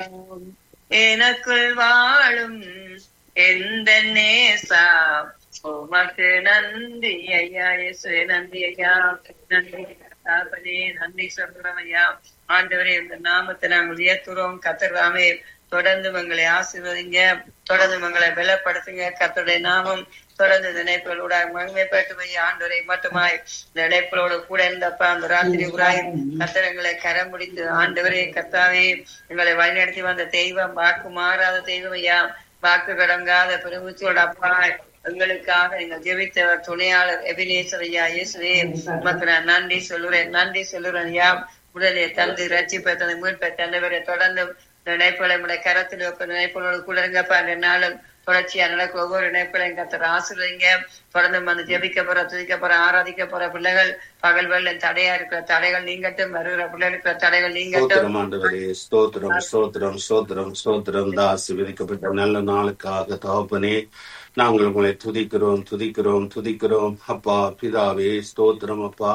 எனக்குள் வாழும் எந்த நேசா உமக்கு நன்றி ஐயா இயேசு நன்றி ஐயா நன்றி தாபனே நன்றி சொல்றோம் ஐயா ஆண்டவரே இந்த நாமத்தை நாங்கள் உயர்த்துறோம் கத்தர்தாமே தொடர்ந்து உங்களை ஆசீர்வதிங்க தொடர்ந்து உங்களை பலப்படுத்துங்க கத்தருடைய நாமம் தொடர்ந்து இந்த இணைப்புகளோட மகிமைப்பட்டு ஐயா ஆண்டவரை மட்டுமாய் இந்த இணைப்புகளோட கூட இருந்தப்ப அந்த ராத்திரி உராய் கத்தரங்களை கரம் முடித்து ஆண்டவரே கத்தாவே எங்களை வழிநடத்தி வந்த தெய்வம் வாக்கு மாறாத தெய்வம் ஐயா வாக்கு கடங்காத பெருமிச்சோட அப்பா எங்களுக்காக எங்கள் ஜெபித்தவர் துணையாளர் எபினேசர் ஐயா இயேசுவே உமக்கு நான் நன்றி சொல்லுறேன் நன்றி சொல்லுறேன் ஐயா உடனே தந்து ரட்சிப்பை தந்து மீட்பை தந்தவரை தொடர்ந்து இந்த இணைப்புகளை உடைய கரத்தில் வைப்ப இணைப்புகளோடு கூட இருங்கப்பா இந்த நாளும் தொடர்ச்சியா நடக்க ஒவ்வொரு இணைப்புகளையும் கத்தர் ஆசிரியங்க தொடர்ந்து வந்து ஜெபிக்க போற துதிக்க போற ஆராதிக்க போற பிள்ளைகள் பகல் வெள்ள தடையா இருக்கிற தடைகள் நீங்கட்டும் வருகிற பிள்ளைகளுக்கு தடைகள் நீங்கட்டும் ஸ்தோத்திரம் ஆண்டவரே ஸ்தோத்திரம் ஸ்தோத்திரம் ஸ்தோத்திரம் ஸ்தோத்திரம் தாசி விதிக்கப்பட்ட நல்ல நாளுக்காக தகப்பனே நாங்கள் உங்களை துதிக்கிறோம் துதிக்கிறோம் துதிக்கிறோம் அப்பா பிதாவே ஸ்தோத்திரம் அப்பா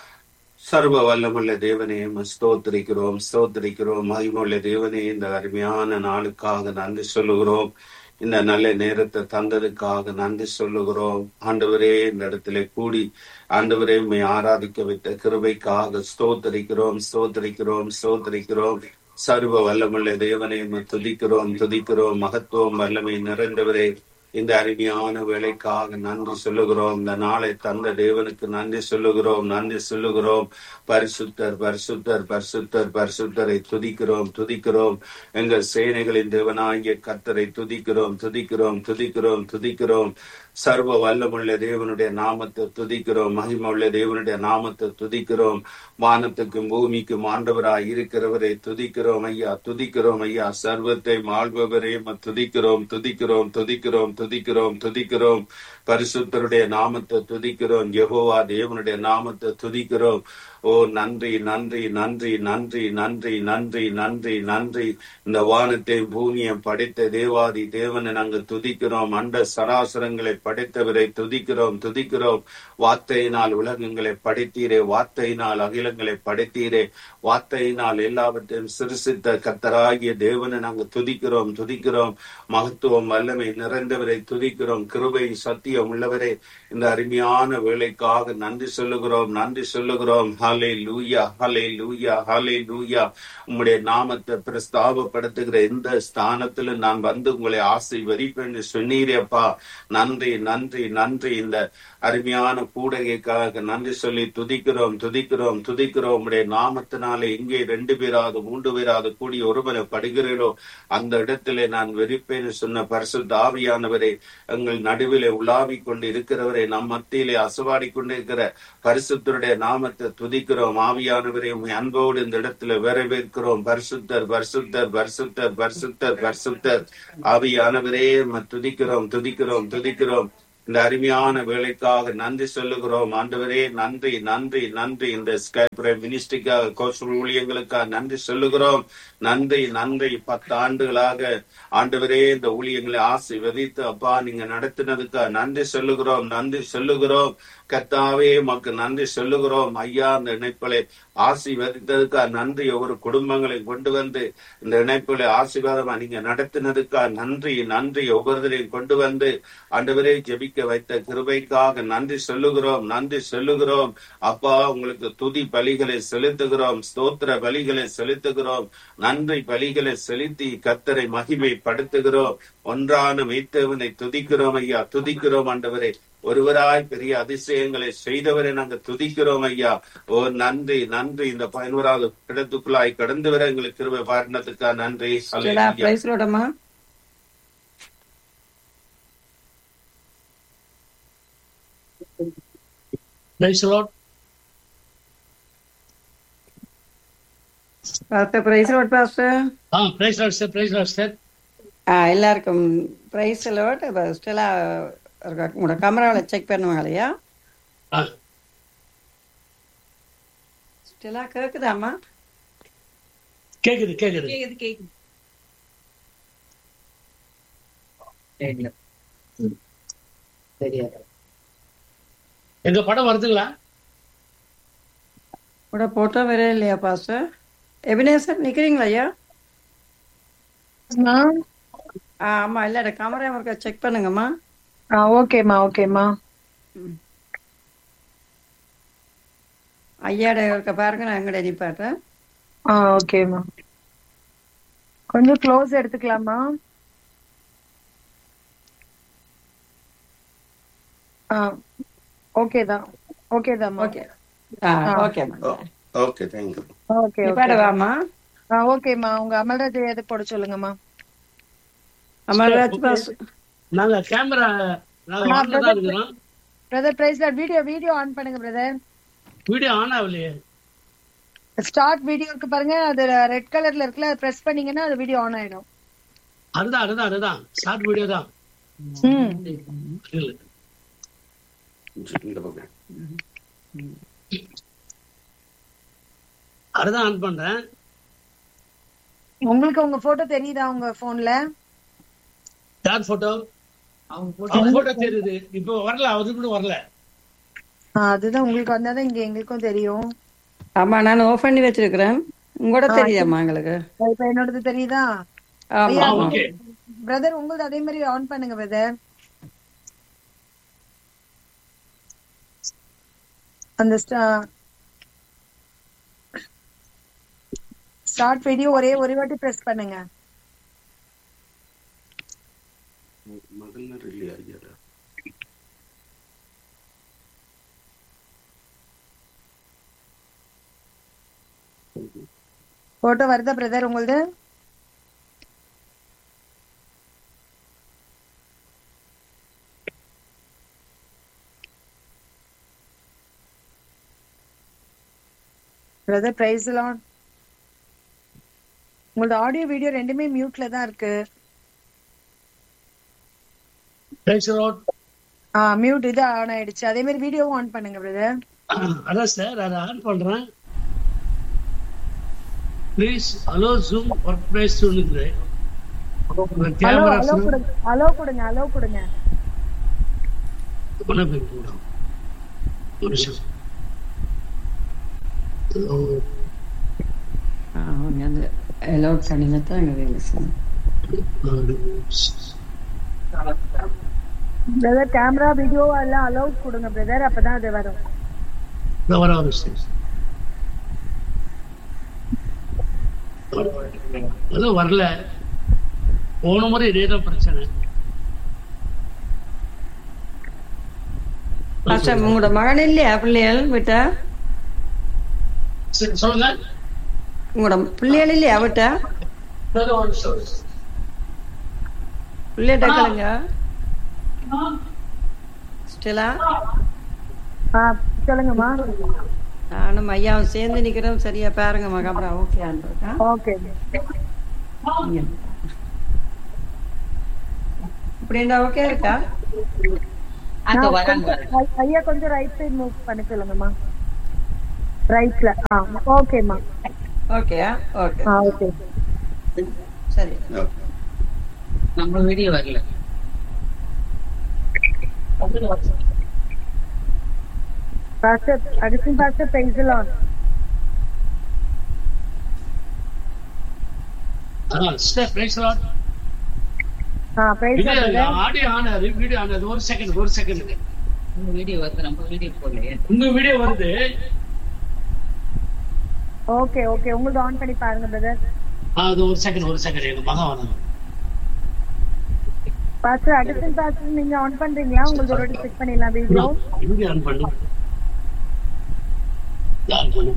சர்வ வல்லமுள்ள தேவனே உம்மை ஸ்தோத்திரிக்கிறோம் ஸ்தோத்திரிக்கிறோம் மகிமுள்ள தேவனே இந்த அருமையான நாளுக்காக நன்றி சொல்லுகிறோம் இந்த நல்ல நேரத்தை தந்ததுக்காக நன்றி சொல்லுகிறோம் ஆண்டவரே இந்த இடத்துல கூடி ஆண்டவரே உம்மை ஆராதிக்க வைத்த கிருபைக்காக ஸ்தோத்தரிக்கிறோம் ஸ்தோத்தரிக்கிறோம் ஸ்தோத்தரிக்கிறோம் சர்வ வல்லமுள்ள தேவனை உம்மை துதிக்கிறோம் துதிக்கிறோம் மகத்துவம் வல்லமை நிறைந்தவரே இந்த அருமையான வேலைக்காக நன்றி சொல்லுகிறோம் இந்த நாளை தந்த தேவனுக்கு நன்றி சொல்லுகிறோம் நன்றி சொல்லுகிறோம் பரிசுத்தர் பரிசுத்தர் பரிசுத்தர் பரிசுத்தரை துதிக்கிறோம் துதிக்கிறோம் எங்கள் சேனைகளின் தேவனாகிய கர்த்தரை துதிக்கிறோம் துதிக்கிறோம் துதிக்கிறோம் துதிக்கிறோம் சர்வ வல்லமுள்ள தேவனுடைய நாமத்தை துதிக்கிறோம் மகிமுள்ள தேவனுடைய நாமத்தை துதிக்கிறோம் வானத்துக்கும் பூமிக்கும் ஆண்டவராய் இருக்கிறவரை துதிக்கிறோம் ஐயா துதிக்கிறோம் ஐயா சர்வத்தை ஆள்பவரே உம்மை துதிக்கிறோம் துதிக்கிறோம் துதிக்கிறோம் துதிக்கிறோம் துதிக்கிறோம் பரிசுத்தருடைய நாமத்தை துதிக்கிறோம் யெகோவா தேவனுடைய நாமத்தை துதிக்கிறோம் ஓ நன்றி நன்றி நன்றி நன்றி நன்றி நன்றி நன்றி நன்றி இந்த வானத்தை பூமியை படைத்த தேவாதி தேவனை நாங்கள் துதிக்கிறோம் அண்ட சராசரங்களை படைத்தவரை துதிக்கிறோம் துதிக்கிறோம் வார்த்தையினால் உலகங்களை படைத்தீரே வார்த்தையினால் அகிலங்களை படைத்தீரே வார்த்தையினால் எல்லாவற்றையும் சிறுசித்த கத்தராகிய தேவனை நாங்கள் துதிக்கிறோம் துதிக்கிறோம் மகத்துவம் வல்லமை நிறைந்தவரை துதிக்கிறோம் கிருபை சத்தியம் உள்ளவரே இந்த அருமையான வேலைக்காக நன்றி சொல்லுகிறோம் நன்றி சொல்லுகிறோம் ஹலே லூயா ஹலே லூயா ஹலே லூயா உம்முடைய நாமத்தை பிரஸ்தாபப்படுத்துகிற எந்த ஸ்தானத்துல நான் வந்து உங்களை ஆசீர்வதிப்பேன் சொன்னீரேப்பா நன்றி நன்றி நன்றி இந்த அருமையான கூடகைக்காக நன்றி சொல்லி துதிக்கிறோம் துதிக்கிறோம் துதிக்கிறோம் உம்முடைய நாமத்தினாலே எங்கே ரெண்டு பேராது மூன்று பேராது கூடி ஒருவனை படுகிறீரோ அந்த இடத்திலே நான் வெறிப்பேன்னு சொன்ன பரிசுத்த ஆவியானவரே எங்கள் நடுவிலே உலாவிக் கொண்டு இருக்கிறவரை நம் மத்தியிலே அசவாடி கொண்டிருக்கிற பரிசுத்தருடைய நாமத்தை துதிக்கிறோம் ஆவியானவரே உம்மை அன்போடு இந்த இடத்துல வரவேற்கிறோம் பரிசுத்தர் பரிசுத்தர் பரிசுத்தர் பரிசுத்தர் பரிசுத்தர் ஆவியானவரே உம்மை துதிக்கிறோம் துதிக்கிறோம் துதிக்கிறோம் இந்த அருமையான வேலைக்காக நன்றி சொல்லுகிறோம் ஆண்டவரே நன்றி நன்றி நன்றி இந்த ஸ்கைப் மினிஸ்ட்ரிக்காக கோஷல் ஊழியங்களுக்காக நன்றி சொல்லுகிறோம் நன்றி நன்றி பத்து ஆண்டுகளாக ஆண்டவரே இந்த ஊழியங்களை ஆசீர்வதித்து அப்பா நீங்க நடத்தினதுக்காக நன்றி சொல்லுகிறோம் நன்றி சொல்லுகிறோம் கர்த்தாவே உமக்கு நன்றி சொல்லுகிறோம் ஐயா இந்த இணைப்புகளை ஆசீர்வதித்ததுக்காக நன்றி ஒவ்வொரு குடும்பங்களை கொண்டு வந்து இந்த இணைப்புகளை ஆசீர்வாதமா நீங்க நடத்தினதுக்காக நன்றி நன்றி ஒவ்வொருத்தரையும் கொண்டு வந்து ஆண்டவரே ஜெபிக்க வைத்த கிருபைக்காக நன்றி சொல்லுகிறோம் நன்றி சொல்லுகிறோம் அப்பா உங்களுக்கு துதி பலிகளை செலுத்துகிறோம் ஸ்தோத்திர பலிகளை செலுத்துகிறோம் நன்றி பலிகளை செலுத்தி கத்தரை மகிமைப்படுத்துகிறோம் ஒன்றான மெய்த்தவனை துதிக்கிறோம் ஐயா துதிக்கிறோம் ஆண்டவரே ஒருவராய் பெரிய அதிசயங்களை செய்தவரை நாங்க துதிக்கிறோம் ஐயா ஓ நன்றி நன்றி இந்த பதினோராவது இடத்துக்குள்ளாய் கடந்து வர எங்களுக்கு கிருபை பாரணத்துக்கா நன்றி ஸ்டெலா ஹalleluya. பிரைஸ் லோடம்மா Praise the Lord. Pastor praise lord pastor ஆ praise the Lord, sir. Praise the Lord, sir. ஆ எல்லாருக்கும் பிரைஸ் லோட் ஸ்டெலா ஒரு உங்களோட கேமராவில் செக் பண்ணுவாங்க இல்லையா ஆ, ஸ்டெலா கேக்குதாம்மா கேக்குது கேக்குது கேக்குது கேக்குது எங்க படம் வருதுங்களா கூட போட்டோ வரே இல்லையா பாஸ்டர் எபினேசர் நிக்கிறீங்களா ஐயா கேக்குதுங்களா ஆ ஆமா இல்ல கேமரா ஒருக்கா செக் பண்ணுங்கம்மா ஆ ஓகேம்மா ஓகேம்மா ஐயாட ஒருக்கா பாருங்க நான் எங்கட நிப்பாட்டேன் ஆ ஓகேம்மா கொஞ்சம் க்ளோஸ் எடுத்துக்கலாமா ஆ ஓகே தான் ஓகே தான்மா ஓகே ஆ ஓகேம்மா ஓகே தேங்க்யூ ஓகே நிப்பாட ஓகே வாமா ஆ ஓகேம்மா உங்க அமல்ராஜ் எது போட சொல்லுங்கம்மா அமர்ராஜ் பாஸ் நாங்க கேமரா நாங்க ஆ, ஆன்ல தான் இருக்கிறோம் brother praise video video on பண்ணுங்க பிரதர் வீடியோ ஆன் ஆகலையே ஸ்டார்ட் வீடியோ இருக்கு பாருங்க அது ரெட் கலர்ல இருக்குல்ல பிரஸ் பண்ணீங்கன்னா அது வீடியோ ஆன் ஆயிடும் அதுதான் அதுதான் அதுதான் ஷார்ட் வீடியோ தான் ம் இல்ல. இந்த பக்கம் அதுதான் ஆன் பண்றேன் உங்களுக்கு உங்க போட்டோ தெரியுதா உங்க போன்ல யார் போட்டோ அவங்க போட்டோ தெரியுது இப்போ வரல அது கூட வரல அதுதான் உங்களுக்கு வந்தாதான் இங்க எங்களுக்கும் தெரியும் ஆமா நான் ஆஃப் பண்ணி வச்சிருக்கிறேன் உங்களோட தெரியுதாம்மா எங்களுக்கு இப்ப என்னோடது தெரியுதா ஆமா ஐயா, ஆமா ஓகே பிரதர் உங்களது அதே மாதிரி ஆன் பண்ணுங்க பிரதர் அந்த ஸ்டார்ட் வீடியோ ஒரே ஒரு வாட்டி பிரஸ் பண்ணுங்க முதல்ல ரிலி ஐயா போட்டோ வருதா பிரதர் உங்களது பிரதர் பிரைஸ் எல்லாம் உங்களோட ஆடியோ வீடியோ ரெண்டுமே மியூட்ல தான் இருக்கு Praise the Lord. ஆ மியூட் இது ஆன் ஆயிடுச்சு அதே மாதிரி வீடியோவும் ஆன் பண்ணுங்க பிரதர் அதான் சார் அதை ஆன் பண்றேன் please hello zoom workplace சொல்லுது ஹலோ கேமரா ஹலோ கொடுங்க ஹலோ கொடுங்க ஹலோ கொடுங்க வணக்கம் கூடம் ஒரு நிமிஷம் Hello. ஆ, அவங்க அந்த அலோட் பண்ணினா தான் எங்க வேலை செய்யணும் பிரதர் கேமரா வீடியோ எல்லாம் அலோவ் கொடுங்க பிரதர் அப்பதான் அது வரும் இதோ வர ஒரு நிமிஷம். அதுவும் வரல போன முறை இதே தான் பிரச்சனை பாஸ்டர் உங்களோட மகன் இல்லையா பிள்ளைகள் விட்டா சரி, சொல்லுங்க உங்களோட பிள்ளைகள் இல்லையா விட்டா இதோ ஒரு நிமிஷம். பிள்ளைகிட்ட கேளுங்க ஸ்டெலா ஆ சொல்லுங்கம்மா நானும் ஐயாவும் சேர்ந்து நிக்கிறோம் சரியா பாருங்கம்மா கேமரா ஓகே ஆன்றிருக்கா ஓகே இப்படின்னா ஓகே இருக்கா ஐயா கொஞ்சம் ரைட் சைடு மூவ் பண்ண சொல்லுங்கம்மா ரைட்ல ஆ ஓகேம்மா ஓகேயா ஓகே ஆ ஓகே சரி நம்ம வீடியோ வரல பாஸ்டர் அடிஷன் பாஸ்டர் பென்சிலான் ஆ, sister, praise the Lord. ஆ பென்சிலான் இது ஆடியோ ஆனது வீடியோ ஆனது ஒரு செகண்ட் ஒரு செகண்ட் நம்ம வீடியோ வருது நம்ம வீடியோ போடலையே உங்க வீடியோ வருது ஓகே ஓகே உங்களுக்கு ஆன் பண்ணி பாருங்க பிரதர் ஆ, அது ஒரு செகண்ட் ஒரு செகண்ட் எங்க மகன் வந்தாங்க பாஸ்டர் அடிஷன் பாஸ்டர் நீங்க ஆன் பண்றீங்களா உங்களுக்கு ஒரு செக் பண்ணிடலாம் வீடியோ இங்கே ஆன் பண்ணு ஆன் பண்ணு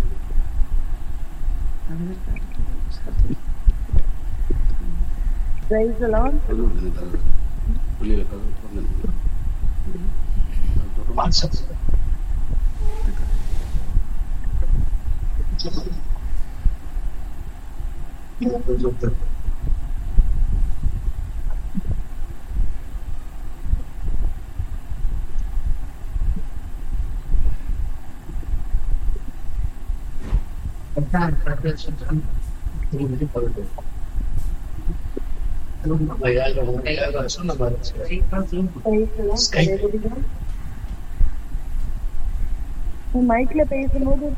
பிரைஸ் எல்லாம் வெளியில கதவு திறந்து வாட்ஸ்அப் மைக்ல பேசும்போது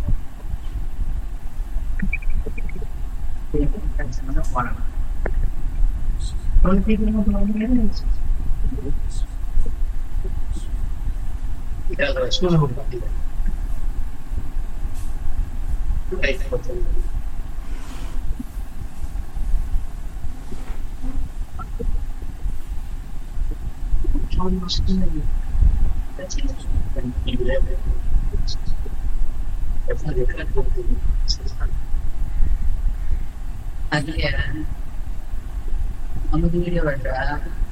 அதுலயா நமக்கு வீடியோ வருதா